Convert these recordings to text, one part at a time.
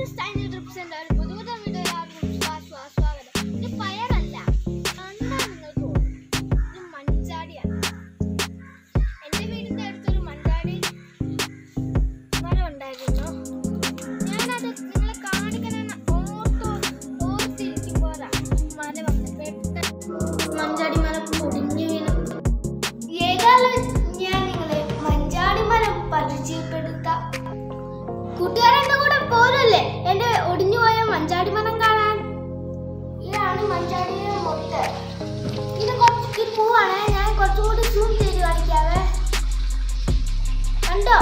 ട്രിപ്സിന്റെ ഒരു പുതുപുതൻ വീഡിയോയിലാർക്കും സ്വാ- സ്വാ- സ്വാഗതം ഇത് പയറല്ല കണ്ടാൽ നിങ്ങൾക്ക് തോന്നും ഇത് മഞ്ചാടിയാണ് എന്റെ വീടിന്റെ അടുത്തൊരു മഞ്ചാടി മരം ഉണ്ടായിരുന്നു ഞാനത് നിങ്ങളെ കാണിക്കണമെന്ന് ഓർത്തോ ഓർത്തിരിക്കുമ്പോഴാ മല വന്ന് പെട്ടെന്ന് മഞ്ചാടി മരം പൊടിഞ്ഞു വീണു ഏതായാലും ഞാൻ നിങ്ങളെ മഞ്ചാടി മരം പരിചയപ്പെടുത്താം കൂട്ടുകാരെന്റെ കൂടെ പോരല്ലേ എന്റെ ഒടിഞ്ഞുപോയ മഞ്ചാടി മരം കാണാൻ ഇതാണ് മഞ്ചാടിയുടെ മൊട്ട് ഇത് കുറച്ച് ഈ പൂവാണ് ഞാൻ കുറച്ചും കൂടി സൂം ചെയ്ത് കാണിക്കാവേ കണ്ടോ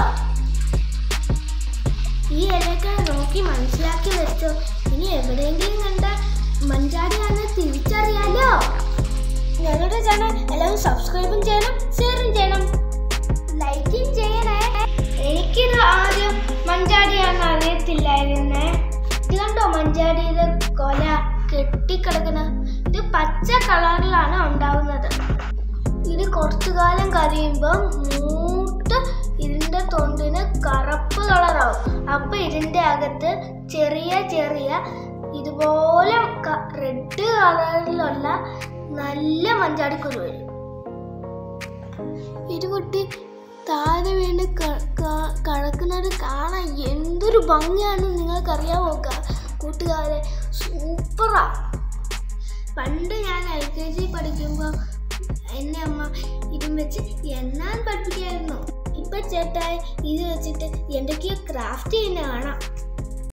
ഈ ഇലയൊക്കെ നോക്കി മനസ്സിലാക്കി വെച്ചോ ഇനി എവിടെയെങ്കിലും കണ്ട മഞ്ചാടിയാണെന്ന് തിരിച്ചറിയാലോ ഞങ്ങളുടെ ചാനൽ എല്ലാവരും സബ്സ്ക്രൈബും ചെയ്യണം ഷെയറും ചെയ്യണം ലൈക്കും ചെയ്യണേ എനിക്കിത് ആദ്യം മഞ്ചാടിയാണെന്ന് അറിയത്തില്ലായിരുന്നേ ഇത് കണ്ടോ മഞ്ചാടിയുടെ കൊല കെട്ടിക്കിടക്കുന്ന ഇത് പച്ച കളറിലാണ് ഉണ്ടാവുന്നത് ഇത് കുറച്ചു കാലം കഴിയുമ്പം മൂത്ത് ഇതിന്റെ തൊണ്ടിന് കറുപ്പ് കളറാവും അപ്പൊ ഇതിന്റെ അകത്ത് ചെറിയ ചെറിയ ഇതുപോലെ റെഡ് കളറിലുള്ള നല്ല മഞ്ചാടിക്കുരു വരും ഇത് കുട്ടി താഴെ വീണ് കിടക്കുന്നത് കാണാൻ എന്തൊരു ഭംഗിയാണെന്ന് നിങ്ങൾക്കറിയാവോ ക- കൂട്ടുകാരെ സൂപ്പറാ പണ്ട് ഞാൻ എൽ കെ ജി പഠിക്കുമ്പോൾ എന്നെ അമ്മ ഇതും വെച്ച് എണ്ണാൻ പഠിപ്പിക്കായിരുന്നു ഇപ്പൊ ചേട്ടായി ഇത് വെച്ചിട്ട് എന്തൊക്കെയോ ക്രാഫ്റ്റ് ചെയ്യുന്ന കാണാം